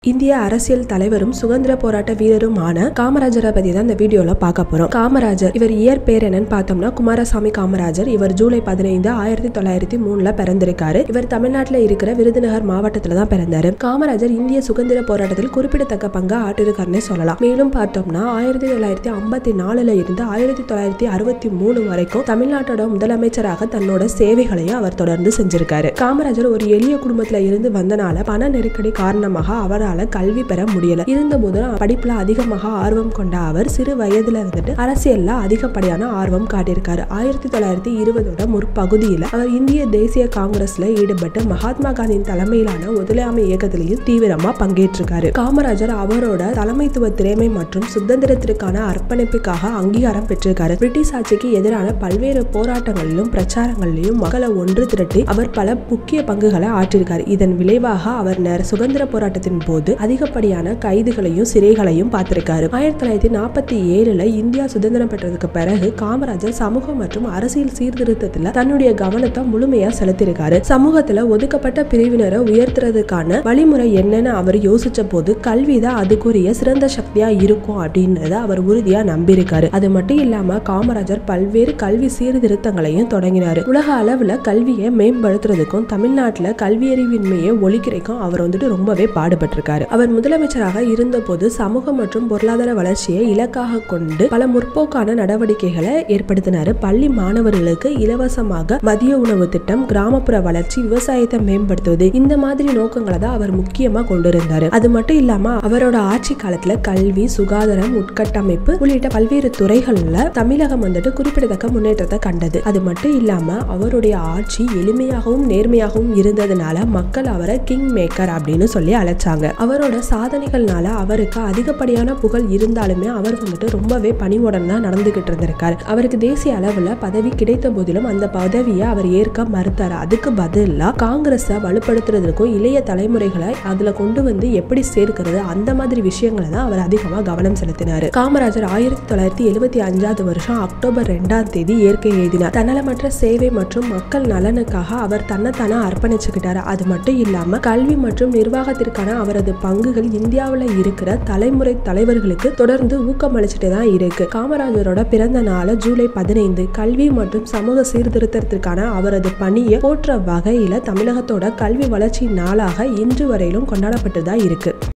இந்திய அரசியல் தலைவரும் சுதந்திர போராட்ட வீரருமான காமராஜரை பத்தி தான் இந்த வீடியோல பார்க்க போறோம் காமராஜர் இவர் இயற்பெயர் என்னன்னு பார்த்தோம்னா குமாரசாமி காமராஜர் இவர் ஜூலை பதினைந்து ஆயிரத்தி தொள்ளாயிரத்தி மூணுல பிறந்திருக்காரு இவர் தமிழ்நாட்டில் இருக்கிற விருதுநகர் மாவட்டத்துல தான் பிறந்தாரு காமராஜர் இந்திய சுதந்திர போராட்டத்தில் குறிப்பிடத்தக்க பங்கு ஆற்றிருக்காருன்னே சொல்லலாம் மேலும் பார்த்தோம்னா ஆயிரத்தி தொள்ளாயிரத்தி ஐம்பத்தி நாலுல இருந்து ஆயிரத்தி தொள்ளாயிரத்தி அறுபத்தி மூணு வரைக்கும் தமிழ்நாட்டோட முதலமைச்சராக தன்னோட சேவைகளையும் அவர் தொடர்ந்து செஞ்சிருக்காரு காமராஜர் ஒரு எளிய குடும்பத்துல இருந்து வந்தனால பண நெருக்கடி காரணமாக அவரால் கல்வி பெற முடியல இருந்தபோதும் படிப்புல அதிகமாக ஆர்வம் கொண்ட அவர் சிறு வயதுல இருந்துட்டு அரசியல்ல அதிகப்படியான ஆர்வம் காட்டியிருக்காரு ஆயிரத்தி தொள்ளாயிரத்தி இருபதோட முற்பகுதியில அவர் இந்திய தேசிய காங்கிரஸ்ல ஈடுபட்டு மகாத்மா காந்தியின் தலைமையிலான ஒத்துழையாமை இயக்கத்திலையும் தீவிரமா பங்கேற்றிருக்காரு காமராஜர் அவரோட தலைமைத்துவ திறமை மற்றும் சுதந்திரத்திற்கான அர்ப்பணிப்புக்காக அங்கீகாரம் பெற்றிருக்காரு பிரிட்டிஷ் ஆட்சிக்கு எதிரான பல்வேறு போராட்டங்களிலும் பிரச்சாரங்களிலும் மக்களை ஒன்று திரட்டி அவர் பல முக்கிய பங்குகளை ஆற்றிருக்காரு இதன் விளைவாக அவர் நேர சுதந்திர போராட்டத்தின் போது அதிகப்படியான கைதுகளையும் சிறைகளையும் பார்த்திருக்காரு ஆயிரத்தி தொள்ளாயிரத்தி நாற்பத்தி ஏழுல இந்தியா சுதந்திரம் பெற்றதுக்கு பிறகு காமராஜர் சமூக மற்றும் அரசியல் சீர்திருத்தத்துல தன்னுடைய கவனத்தை முழுமையா செலுத்தியிருக்காரு சமூகத்துல ஒதுக்கப்பட்ட பிரிவினரை உயர்த்துறதுக்கான வழிமுறை என்னன்னு அவர் யோசிச்ச போது கல்விதான் அதுக்குரிய சிறந்த சக்தியா இருக்கும் அப்படின்றத அவர் உறுதியா நம்பியிருக்காரு அது மட்டும் இல்லாம காமராஜர் பல்வேறு கல்வி சீர்திருத்தங்களையும் தொடங்கினாரு உலக அளவுல கல்வியை மேம்படுத்துறதுக்கும் தமிழ்நாட்டுல கல்வியறிவின்மையை ஒழிக்கிறதுக்கும் அவர் வந்துட்டு ரொம்பவே பாடுபட்டிருக்காரு அவர் முதலமைச்சராக இருந்தபோது சமூக மற்றும் பொருளாதார வளர்ச்சியை இலக்காக கொண்டு பல முற்போக்கான நடவடிக்கைகளை ஏற்படுத்தினாரு பள்ளி மாணவர்களுக்கு இலவசமாக மதிய உணவு திட்டம் கிராமப்புற வளர்ச்சி விவசாயத்தை மேம்படுத்துவது இந்த மாதிரி நோக்கங்களை தான் அவர் முக்கியமா கொண்டிருந்தாரு அது மட்டும் இல்லாம அவரோட ஆட்சி காலத்துல கல்வி சுகாதாரம் உட்கட்டமைப்பு உள்ளிட்ட பல்வேறு துறைகள்ல தமிழகம் வந்துட்டு குறிப்பிடத்தக்க முன்னேற்றத்தை கண்டது அது மட்டும் இல்லாம அவருடைய ஆட்சி எளிமையாகவும் நேர்மையாகவும் இருந்ததுனால மக்கள் அவரை கிங் மேக்கர் அப்படின்னு சொல்லி அழைச்சாங்க அவரோட சாதனைகள்னால அவருக்கு அதிகப்படியான புகழ் இருந்தாலுமே அவர் வந்துட்டு ரொம்பவே பணிவுடன் தான் நடந்துகிட்டு இருந்திருக்காரு அவருக்கு தேசிய அளவுல பதவி கிடைத்த போதிலும் அந்த பதவியை அவர் ஏற்க மறுத்தாரு அதுக்கு பதிலா காங்கிரஸை வலுப்படுத்துறதுக்கும் இளைய தலைமுறைகளை அதுல கொண்டு வந்து எப்படி சேர்க்கிறது அந்த மாதிரி விஷயங்களை தான் அவர் அதிகமா கவனம் செலுத்தினாரு காமராஜர் ஆயிரத்தி தொள்ளாயிரத்தி எழுபத்தி அஞ்சாவது வருஷம் அக்டோபர் ரெண்டாம் தேதி இயற்கை எழுதினார் தன்னலமற்ற சேவை மற்றும் மக்கள் நலனுக்காக அவர் தன்னைத்தானே அர்ப்பணிச்சுக்கிட்டாரு அது மட்டும் இல்லாம கல்வி மற்றும் நிர்வாகத்திற்கான அவரது பங்குகள் இந்தியாவில் இருக்கிற தலைமுறை தலைவர்களுக்கு தொடர்ந்து ஊக்கமளிச்சுட்டே தான் இருக்கு காமராஜரோட பிறந்த நாள் ஜூலை பதினைந்து கல்வி மற்றும் சமூக சீர்திருத்தத்திற்கான அவரது பணியை போற்ற வகையில தமிழகத்தோட கல்வி வளர்ச்சி நாளாக இன்று வரையிலும் கொண்டாடப்பட்டு தான் இருக்கு